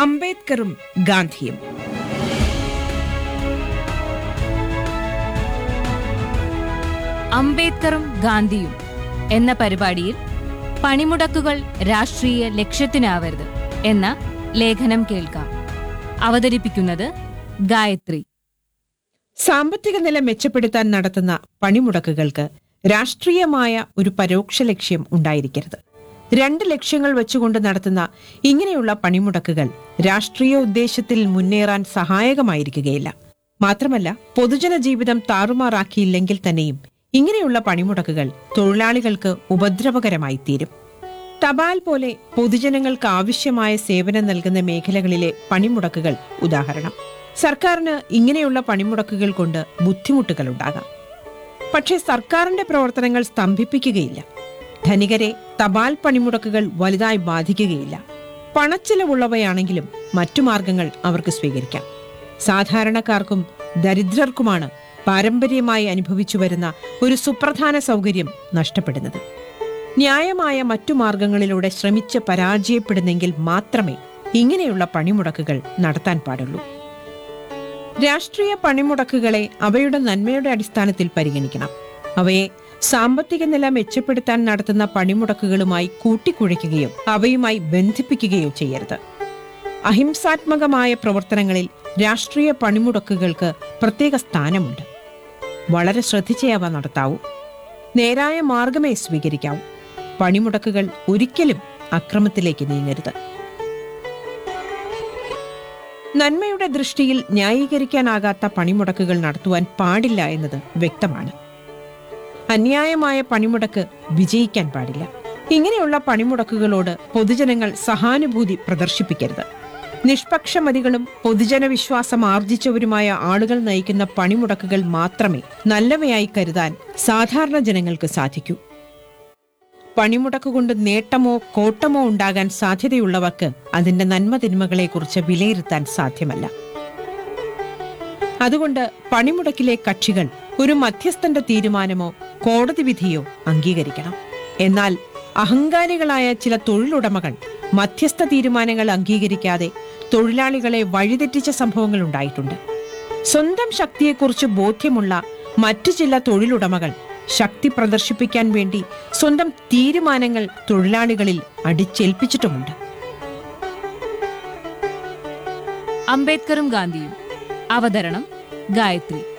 അംബേദ്കറും ഗാന്ധിയും അംബേദ്കറും ഗാന്ധിയും എന്ന പരിപാടിയിൽ പണിമുടക്കുകൾ രാഷ്ട്രീയ ലക്ഷ്യത്തിനാവരുത് എന്ന ലേഖനം കേൾക്കാം അവതരിപ്പിക്കുന്നത് ഗായത്രി സാമ്പത്തിക നില മെച്ചപ്പെടുത്താൻ നടത്തുന്ന പണിമുടക്കുകൾക്ക് രാഷ്ട്രീയമായ ഒരു പരോക്ഷ ലക്ഷ്യം ഉണ്ടായിരിക്കരുത് രണ്ട് ലക്ഷ്യങ്ങൾ വെച്ചുകൊണ്ട് നടത്തുന്ന ഇങ്ങനെയുള്ള പണിമുടക്കുകൾ രാഷ്ട്രീയ ഉദ്ദേശത്തിൽ മുന്നേറാൻ സഹായകമായിരിക്കുകയില്ല മാത്രമല്ല പൊതുജന ജീവിതം താറുമാറാക്കിയില്ലെങ്കിൽ തന്നെയും ഇങ്ങനെയുള്ള പണിമുടക്കുകൾ തൊഴിലാളികൾക്ക് ഉപദ്രവകരമായി തീരും തപാൽ പോലെ പൊതുജനങ്ങൾക്ക് ആവശ്യമായ സേവനം നൽകുന്ന മേഖലകളിലെ പണിമുടക്കുകൾ ഉദാഹരണം സർക്കാരിന് ഇങ്ങനെയുള്ള പണിമുടക്കുകൾ കൊണ്ട് ബുദ്ധിമുട്ടുകൾ ഉണ്ടാകാം പക്ഷേ സർക്കാരിന്റെ പ്രവർത്തനങ്ങൾ സ്തംഭിപ്പിക്കുകയില്ല ധനികരെ തപാൽ പണിമുടക്കുകൾ വലുതായി ബാധിക്കുകയില്ല പണച്ചിലവുള്ളവയാണെങ്കിലും മറ്റു മാർഗങ്ങൾ അവർക്ക് സ്വീകരിക്കാം സാധാരണക്കാർക്കും ദരിദ്രർക്കുമാണ് പാരമ്പര്യമായി അനുഭവിച്ചു വരുന്ന ഒരു സുപ്രധാന സൗകര്യം നഷ്ടപ്പെടുന്നത് ന്യായമായ മറ്റു മാർഗങ്ങളിലൂടെ ശ്രമിച്ച് പരാജയപ്പെടുന്നെങ്കിൽ മാത്രമേ ഇങ്ങനെയുള്ള പണിമുടക്കുകൾ നടത്താൻ പാടുള്ളൂ രാഷ്ട്രീയ പണിമുടക്കുകളെ അവയുടെ നന്മയുടെ അടിസ്ഥാനത്തിൽ പരിഗണിക്കണം അവയെ സാമ്പത്തിക നില മെച്ചപ്പെടുത്താൻ നടത്തുന്ന പണിമുടക്കുകളുമായി കൂട്ടിക്കുഴയ്ക്കുകയോ അവയുമായി ബന്ധിപ്പിക്കുകയോ ചെയ്യരുത് അഹിംസാത്മകമായ പ്രവർത്തനങ്ങളിൽ രാഷ്ട്രീയ പണിമുടക്കുകൾക്ക് പ്രത്യേക സ്ഥാനമുണ്ട് വളരെ ശ്രദ്ധിച്ചേ അവ നടത്താവൂ നേരായ മാർഗമേ സ്വീകരിക്കാവൂ പണിമുടക്കുകൾ ഒരിക്കലും അക്രമത്തിലേക്ക് നീങ്ങരുത് നന്മയുടെ ദൃഷ്ടിയിൽ ന്യായീകരിക്കാനാകാത്ത പണിമുടക്കുകൾ നടത്തുവാൻ പാടില്ല എന്നത് വ്യക്തമാണ് അന്യായമായ പണിമുടക്ക് വിജയിക്കാൻ പാടില്ല ഇങ്ങനെയുള്ള പണിമുടക്കുകളോട് പൊതുജനങ്ങൾ സഹാനുഭൂതി പ്രദർശിപ്പിക്കരുത് നിഷ്പക്ഷമതികളും പൊതുജന വിശ്വാസം ആർജിച്ചവരുമായ ആളുകൾ നയിക്കുന്ന പണിമുടക്കുകൾ മാത്രമേ നല്ലവയായി കരുതാൻ സാധാരണ ജനങ്ങൾക്ക് സാധിക്കൂ പണിമുടക്ക് കൊണ്ട് നേട്ടമോ കോട്ടമോ ഉണ്ടാകാൻ സാധ്യതയുള്ളവർക്ക് അതിന്റെ നന്മതിന്മകളെക്കുറിച്ച് വിലയിരുത്താൻ സാധ്യമല്ല അതുകൊണ്ട് പണിമുടക്കിലെ കക്ഷികൾ ഒരു മധ്യസ്ഥന്റെ തീരുമാനമോ കോടതി വിധിയോ അംഗീകരിക്കണം എന്നാൽ അഹങ്കാരികളായ ചില തൊഴിലുടമകൾ മധ്യസ്ഥ തീരുമാനങ്ങൾ അംഗീകരിക്കാതെ തൊഴിലാളികളെ വഴിതെറ്റിച്ച സംഭവങ്ങൾ ഉണ്ടായിട്ടുണ്ട് സ്വന്തം ശക്തിയെക്കുറിച്ച് ബോധ്യമുള്ള മറ്റു ചില തൊഴിലുടമകൾ ശക്തി പ്രദർശിപ്പിക്കാൻ വേണ്ടി സ്വന്തം തീരുമാനങ്ങൾ തൊഴിലാളികളിൽ അടിച്ചേൽപ്പിച്ചിട്ടുമുണ്ട് അംബേദ്കറും ഗാന്ധിയും അവതരണം ഗായത്രി